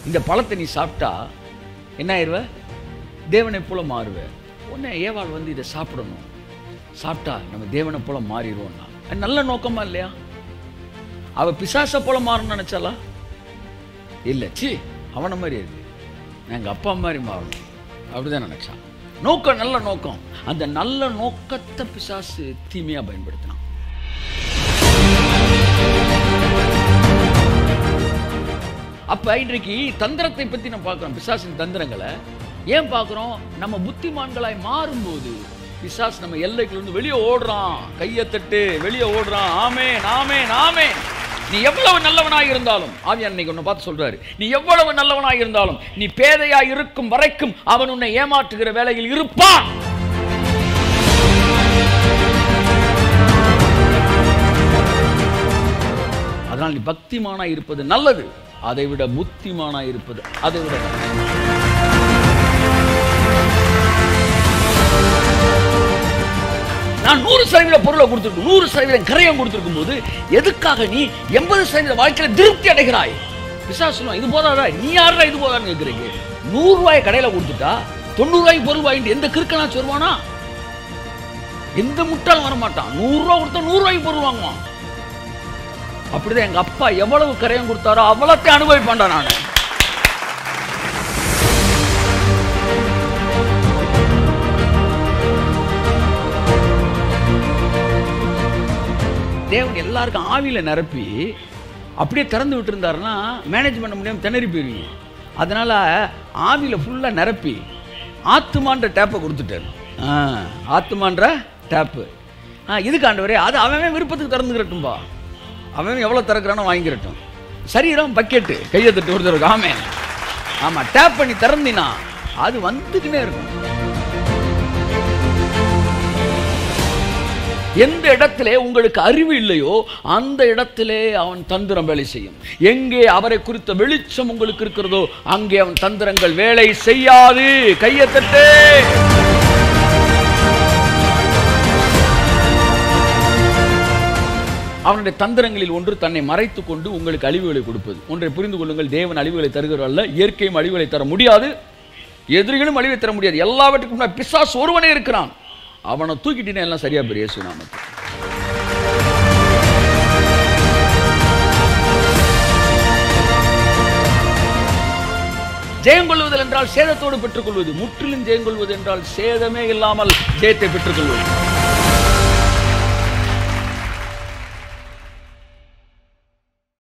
இந்த பழத்தை நீ சாப்பிட்டா என்ன ஆயிடுவ தேவனை போல மாறுவ உடனே ஏவாள் வந்து இதை சாப்பிடணும் சாப்பிட்டா நம்ம தேவனை போல மாறிடுவோம்னா அது நல்ல நோக்கமா இல்லையா அவ பிசாசை போல மாறணும்னு நினைச்சாலா இல்லை சி அவனை மாதிரி இருக்கு நான் எங்கள் அப்பா மாதிரி மாறணும் அப்படிதான் நினைச்சான் நோக்கம் நல்ல நோக்கம் அந்த நல்ல நோக்கத்தை பிசாசு தீமையா பயன்படுத்தினான் அப்ப இன்றைக்கு தந்திரத்தை பத்தி நம்ம பார்க்கிறோம் பிசாசின் தந்திரங்களை ஏன் பார்க்கிறோம் நம்ம புத்திமான்களாய் மாறும்போது பிசாசு நம்ம எல்லைக்குள்ள இருந்து வெளியே ஓடுறான் கையை தட்டு வெளியே ஓடுறான் ஆமே நாமே நாமே நீ எவ்வளவு நல்லவனாய் இருந்தாலும் ஆவியான் இன்னைக்கு உன்னை பார்த்து சொல்றாரு நீ எவ்வளவு நல்லவனாய் இருந்தாலும் நீ பேதையாய் இருக்கும் வரைக்கும் அவன் உன்னை ஏமாற்றுகிற வேலையில் இருப்பான் அதனால் நீ பக்திமானாய் இருப்பது நல்லது அதை விட புத்திமானாய் இருப்பது அதை விட நல்லது. நான் நூறு சதவீத பொருளை கொடுத்துருக்கும் நூறு சதவீதம் கரையம் கொடுத்துருக்கும் போது எதுக்காக நீ எண்பது சதவீத வாழ்க்கையில திருப்தி அடைகிறாய் பிசாசு சொல்லுவான் இது போதாதா நீ யாரா இது போதான்னு கேட்குறீங்க நூறு ரூபாய் கடையில கொடுத்துட்டா தொண்ணூறு ரூபாய்க்கு பொருள் வாங்கிட்டு எந்த கிறுக்கனா சொல்லுவானா எந்த முட்டாளும் வர மாட்டான் நூறு ரூபா கொடுத்தா நூறு ரூபாய்க்கு பொருள் வாங்குவான் அப்படிதான் எங்க அப்பா எவ்வளவு கரையம் கொடுத்தாரோ அவ்வளோத்தையும் அனுபவிப்பான்டா நான் தேவன் எல்லாருக்கும் ஆவியில நிரப்பி அப்படியே திறந்து விட்டுருந்தாருன்னா மேனேஜ் பண்ண முடியாம திணறி போயிருவீங்க அதனால ஆவியில ஃபுல்லா நிரப்பி ஆத்துமான்ற டேப்பை கொடுத்துட்டாரு ஆ, ஆத்துமான்ற டேப்பு ஆ இதுக்கு ஆண்டவரே அது அவன் அவன் விருப்பத்துக்கு திறந்துக்கிறட்டும்பா அவன் அவன் எவ்வளோ திறக்கிறானோ வாங்கிக்கிறட்டும் சரீரம் பக்கெட்டு கையை தட்டு ஒருத்தருக்கு ஆமே ஆமாம் டேப் பண்ணி திறந்தினா அது வந்துக்கினே இருக்கும் எந்த இடத்திலே உங்களுக்கு அறிவு இல்லையோ அந்த இடத்திலே அவன் தந்திரம் வேலை செய்யும் எங்கே அவரை குறித்த வெளிச்சம் உங்களுக்கு இருக்கிறதோ அங்கே அவன் தந்திரங்கள் வேலை செய்யாது கையை தட்டு அவனுடைய தந்திரங்களில் ஒன்று தன்னை மறைத்துக் கொண்டு உங்களுக்கு அழிவுகளை கொடுப்பது ஒன்றை புரிந்து கொள்ளுங்கள் தேவன் அழிவுகளை தருகிறவர் அல்ல இயற்கையும் அழிவுகளை தர முடியாது எதிரிகளும் அழிவை தர முடியாது எல்லாவற்றுக்கும் முன்னாடி பிசாசு ஒருவனே இருக்கிறான் அவனை தூக்கிட்டீங்கன்னா எல்லாம் சரியா பெரிய இயேசு நாமத்தில் ஜெயம் கொள்வதல் என்றால் சேதத்தோடு பெற்றுக்கொள்வது முற்றிலும் ஜெயம் கொள்வது என்றால் சேதமே இல்லாமல் ஜெயத்தை பெற்றுக்கொள்வது